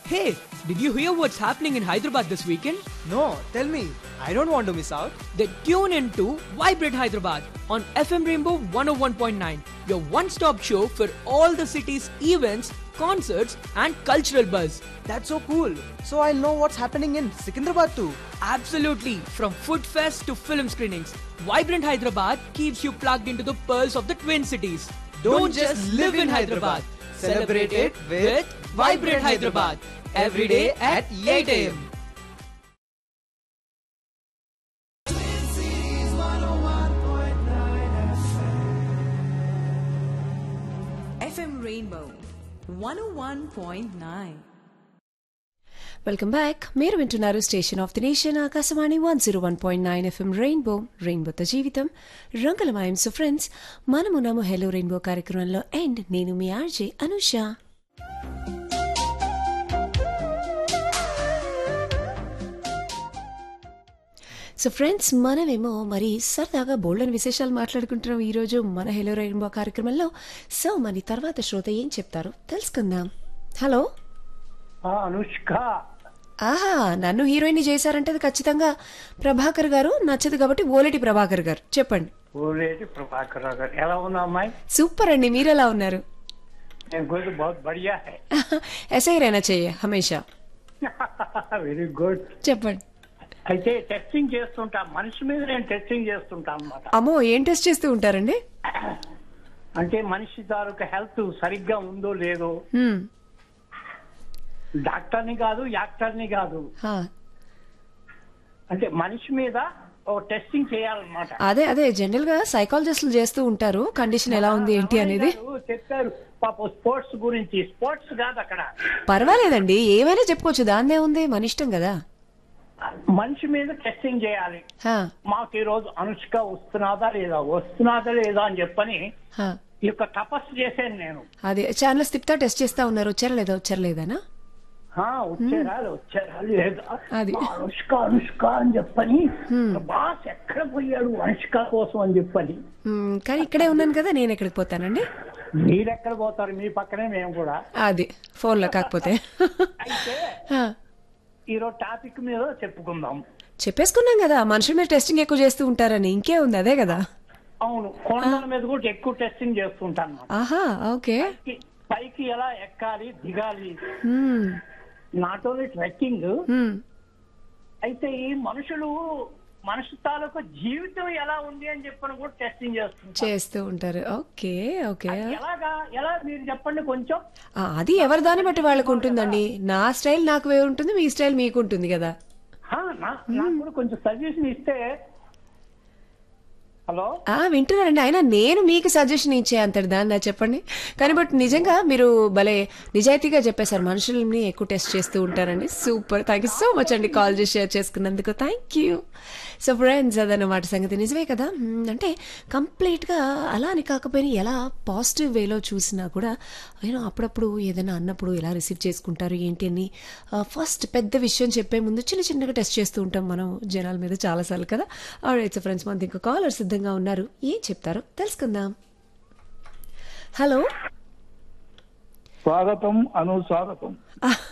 Hey, did you hear what's happening in Hyderabad this weekend? No, tell me. I don't want to miss out. Then tune in to Vibrate Hyderabad on FM Rainbow 101.9, your one stop show for all the city's events, concerts, and cultural buzz. That's so cool. So I'll know what's happening in Secunderabad too. Absolutely, from food fest to film screenings, Vibrant Hyderabad keeps you plugged into the pearls of the Twin Cities. Don't just live in Hyderabad. Celebrate it with Vibrant Hyderabad. Every day at 8 a.m. FM Rainbow 101.9. Welcome back మీరు వింటున్నారు station of the nation Akashvani one zero one point nine F M rainbow రెయిన్బోతో జీవితం రంగులమాయం so friends మనమున్నాము hello Rainbow కార్యక్రమంలో and నేను మీ R J Anusha so friends మనమేమో మరి సరదాగా బోల్డన్ విశేషాలు మాట్లాడుకుంటున్నాం ఈరోజు మన హెలో రెయిన్బో కార్యక్రమంలో సో మరి తర్వాత శ్రోత ఏం చెప్తారో తెలుసుకుందాం హలో ఆ, అనుష్క ఆహా నన్ను హీరోయిన్ చేశారంటే అది ఖచ్చితంగా ప్రభాకర్ గారు నచ్చదు కాబట్టి ఓలేటి ప్రభాకర్ గారు చెప్పండి ఓలేటి ప్రభాకర్ రావు గారు ఎలా ఉన్నా అమ్మాయి సూపర్ అండి మీరెలా ఉన్నారు నేను గుడ్ బహుత్ బడియా హై ऐसे ही रहना चाहिए हमेशा వెరీ గుడ్ చెప్పండి అయితే టెస్టింగ్ చేస్తుంటా మనిషి మీద నేను టెస్టింగ్ చేస్తుంటా అన్నమాట అమ్మో ఏం టెస్ట్ చేస్తూ ఉంటారండి అంటే మనిషి తాలూకు హెల్త్ సరిగ్గా ఉందో లేదో హ్మ్, డాక్టర్ని కాదు యాక్టర్ని కాదు హా. అంటే మనిషి మీద ఓ టెస్టింగ్ చేయాలన్నమాట అదే అదే జనరల్ గా సైకాలజిస్టులు చేస్తూ ఉంటారు కండిషన్ ఎలా ఉంది ఏంటి అనేది గారు చెప్పారు పాప స్పోర్ట్స్ గురించి స్పోర్ట్స్ కాదు అక్కడ పర్వాలేదండి ఏమైనా చెప్పుకోవచ్చు దాన్నే ఉంది మన ఇష్టం కదా మనిషి మీద టెస్టింగ్ చేయాలి హా, మాకు ఈ రోజు అనుష్క వస్తున్నదా లేదా వస్తున్నదా లేదా అని చెప్పని హా. ఈ యొక్క తపస్సు చేశాను నేను అదే ఛానల్స్ తిప్పుతా టెస్ట్ చేస్తా ఉన్నారు వచ్చారా లేదా వచ్చారా లేదానా ఆ, వచ్చారా వచ్చారా లేదా అది. మా అనుష్క అనుష్క అని చెప్పని బాస్ ఎక్కడ పోయాడు అనుష్క కోసం అని చెప్పని హ్మ్, కానీ ఇక్కడే ఉన్నాను కదా నేను ఎక్కడికి పోతానండి మీరెక్కడ పోతారు మీ పక్కనే మేము కూడా అది ఫోన్లో కాకపోతే అయితే హా. ఈరోజు టాపిక్ మీద చెప్పుకుందాం చెప్పేసుకున్నాం కదా మనుషుల మీద టెస్టింగ్ ఎక్కువ చేస్తూ ఉంటారని ఇంకే ఉంది అదే కదా అవును కొండల మీద కూడా ఎక్కువ టెస్టింగ్ చేస్తుంటాను అన్నమాట. ఆహా ఓకే పైకి- పైకి ఎలా ఎక్కాలి దిగాలి హ్మ్, నాట్ ఓన్లీ ట్రెక్కింగ్ హ్మ్. అయితే ఈ మనుషులు మనిషి తాలూకు జీవితం ఎలా ఉంది అని చెప్పని కూడా టెస్టింగ్ చేస్తుంటారు చేస్తూ ఉంటారు ఓకే ఓకే ఎలాగా ఎలా మీరు చెప్పండి కొంచెం ఆ, అది ఎవరి దాన్ని బట్టి వాళ్ళకు ఉంటుందండి నా స్టైల్ నాకు వేరు ఉంటుంది మీ స్టైల్ మీకు ఉంటుంది కదా హా, నా- నాకు కూడా కొంచెం సజెషన్ ఇస్తే హలో ఆ వింటున్నారండి అయినా నేను మీకు సజెషన్ ఇచ్చే అంతటి దాన్ని నాకు చెప్పండి కానీ బట్ నిజంగా మీరు భలే నిజాయితీగా చెప్పేశారు మనుషుల్ని ఎక్కువ టెస్ట్ చేస్తూ ఉంటారండి super thank you so much అండి కాల్ చేసి షేర్ చేసుకున్నందుకు థ్యాంక్ యూ సో ఫ్రెండ్స్ అదన్నమాట సంగతి నిజమే కదా మ్మ్, అంటే కంప్లీట్గా అలా అని కాకపోయినా ఎలా పాజిటివ్ వేలో చూసినా కూడా యూనో అప్పుడప్పుడు ఏదైనా అన్నప్పుడు ఎలా రిసీవ్ చేసుకుంటారు ఏంటి అని ఫస్ట్ పెద్ద విషయం చెప్పే ముందు చిన్న చిన్నగా టెస్ట్ చేస్తూ ఉంటాం మనం జనాల మీద చాలాసార్లు కదా ఆల్రైట్ సో ఫ్రెండ్స్ మనకి ఇంకా కాలర్ సిద్ధంగా ఉన్నారు ఏం చెప్తారో తెలుసుకుందాం హలో స్వాగతం అను స్వాగతం